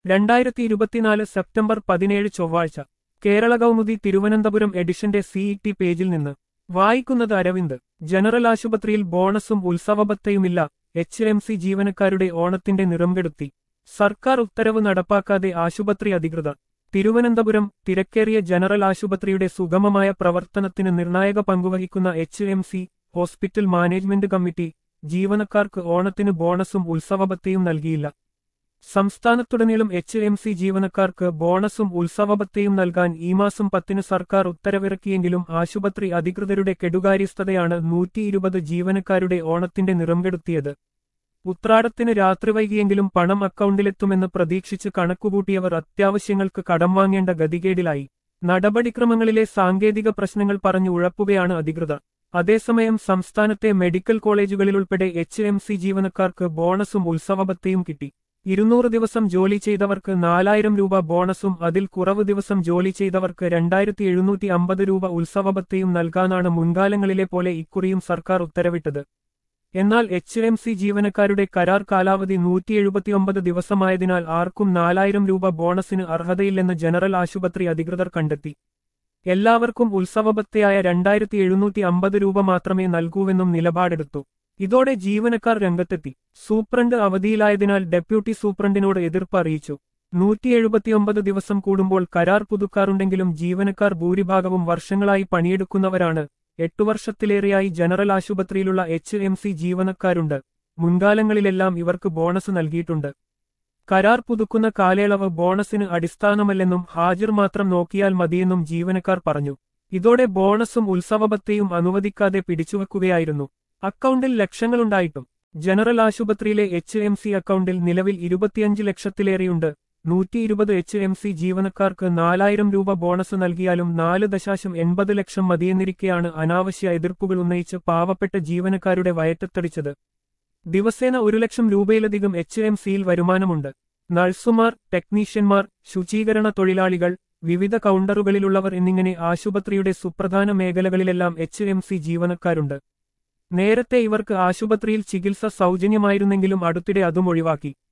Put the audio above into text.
രണ്ടായിരത്തി ഇരുപത്തിനാല് സെപ്റ്റംബർ പതിനേഴ് ചൊവ്വാഴ്ച കേരള കൗമുദി തിരുവനന്തപുരം എഡിഷന്റെ സിഇടി പേജിൽ നിന്ന് വായിക്കുന്നത് അരവിന്ദ് ജനറൽ ആശുപത്രിയിൽ ബോണസും ഉത്സവബത്തയുമില്ല എച്ച് എം സി ജീവനക്കാരുടെ ഓണത്തിന്റെ നിറംകെടുത്തി സർക്കാർ ഉത്തരവ് നടപ്പാക്കാതെ ആശുപത്രി അധികൃതർ തിരുവനന്തപുരം തിരക്കേറിയ ജനറൽ ആശുപത്രിയുടെ സുഗമമായ പ്രവർത്തനത്തിന് നിർണായക പങ്കുവഹിക്കുന്ന H M C hospital management committee ജീവനക്കാർക്ക് ഓണത്തിന് ബോണസും ഉത്സവബത്തയും നൽകിയില്ല സംസ്ഥാനത്തുടനീളം എച്ച് എം സി ജീവനക്കാർക്ക് ബോണസും ഉത്സവബത്തയും നൽകാൻ ഈ മാസം പത്തിന് സർക്കാർ ഉത്തരവിറക്കിയെങ്കിലും ആശുപത്രി അധികൃതരുടെ കെടുകാര്യസ്ഥതയാണ് നൂറ്റിയിരുപത് ജീവനക്കാരുടെ ഓണത്തിന്റെ നിറംകെടുത്തിയത് ഉത്രാടത്തിന് രാത്രി വൈകിയെങ്കിലും പണം അക്കൗണ്ടിലെത്തുമെന്ന് പ്രതീക്ഷിച്ച് കണക്കുകൂട്ടിയവർ അത്യാവശ്യങ്ങൾക്ക് കടം വാങ്ങേണ്ട ഗതികേടിലായി നടപടിക്രമങ്ങളിലെ സാങ്കേതിക പ്രശ്നങ്ങൾ പറഞ്ഞു ഉഴപ്പുകയാണ് അധികൃതർ അതേസമയം സംസ്ഥാനത്തെ മെഡിക്കൽ കോളേജുകളിലുൾപ്പെടെ എച്ച് എം സി ജീവനക്കാർക്ക് ബോണസും ഉത്സവബത്തയും കിട്ടി ഇരുന്നൂറ് ദിവസം ജോലി ചെയ്തവർക്ക് നാലായിരം രൂപ ബോണസും അതിൽ കുറവ് ദിവസം ജോലി ചെയ്തവർക്ക് രണ്ടായിരത്തി എഴുന്നൂറ്റി അമ്പത് രൂപ ഉത്സവബത്തയും നൽകാനാണ് മുൻകാലങ്ങളിലെ പോലെ ഇക്കുറിയും സർക്കാർ ഉത്തരവിട്ടത് എന്നാൽ എച്ച് എം സി ജീവനക്കാരുടെ കരാർ കാലാവധി നൂറ്റി എഴുപത്തിയൊമ്പത് ദിവസമായതിനാൽ ആർക്കും നാലായിരം രൂപ ബോണസിന് അർഹതയില്ലെന്ന് ജനറൽ ആശുപത്രി അധികൃതർ കണ്ടെത്തി എല്ലാവർക്കും ഉത്സവബത്തയായ രണ്ടായിരത്തി എഴുന്നൂറ്റി അമ്പത് രൂപ മാത്രമേ നൽകൂവെന്നും നിലപാടെടുത്തു ഇതോടെ ജീവനക്കാർ രംഗത്തെത്തി സൂപ്രണ്ട് അവധിയിലായതിനാൽ ഡെപ്യൂട്ടി സൂപ്രണ്ടിനോട് എതിർപ്പ് അറിയിച്ചു നൂറ്റി എഴുപത്തിയൊമ്പത് ദിവസം കൂടുമ്പോൾ കരാർ പുതുക്കാറുണ്ടെങ്കിലും ജീവനക്കാർ ഭൂരിഭാഗവും വർഷങ്ങളായി പണിയെടുക്കുന്നവരാണ് എട്ടു വർഷത്തിലേറെയായി ജനറൽ ആശുപത്രിയിലുള്ള എച്ച് എം സി ജീവനക്കാരുണ്ട് മുൻകാലങ്ങളിലെല്ലാം ഇവർക്ക് ബോണസ് നൽകിയിട്ടുണ്ട് കരാർ പുതുക്കുന്ന കാലയളവ് ബോണസിന് അടിസ്ഥാനമല്ലെന്നും ഹാജർ മാത്രം നോക്കിയാൽ മതിയെന്നും ജീവനക്കാർ പറഞ്ഞു ഇതോടെ ബോണസും ഉത്സവബത്തയും അനുവദിക്കാതെ പിടിച്ചുവെക്കുകയായിരുന്നു അക്കൗണ്ടിൽ ലക്ഷങ്ങളുണ്ടായിട്ടും ജനറൽ ആശുപത്രിയിലെ എച്ച് എം സി അക്കൗണ്ടിൽ നിലവിൽ ഇരുപത്തിയഞ്ച് ലക്ഷത്തിലേറെയുണ്ട് നൂറ്റി ഇരുപത് എച്ച് എം സി ജീവനക്കാർക്ക് നാലായിരം രൂപ ബോണസ് നൽകിയാലും നാല് ദശാശം എൺപത് ലക്ഷം മതിയെന്നിരിക്കെയാണ് അനാവശ്യ എതിർപ്പുകൾ ഉന്നയിച്ച് പാവപ്പെട്ട ജീവനക്കാരുടെ വയറ്റത്തടിച്ചത് ദിവസേന ഒരു ലക്ഷം രൂപയിലധികം എച്ച് എം സിയിൽ വരുമാനമുണ്ട് നഴ്സുമാർ ടെക്നീഷ്യന്മാർ ശുചീകരണ തൊഴിലാളികൾ വിവിധ കൗണ്ടറുകളിലുള്ളവർ എന്നിങ്ങനെ ആശുപത്രിയുടെ സുപ്രധാന മേഖലകളിലെല്ലാം എച്ച് എം സി ജീവനക്കാരുണ്ട് നേരത്തെ ഇവർക്ക് ആശുപത്രിയിൽ ചികിത്സ സൗജന്യമായിരുന്നെങ്കിലും അടുത്തിടെ അതും ഒഴിവാക്കി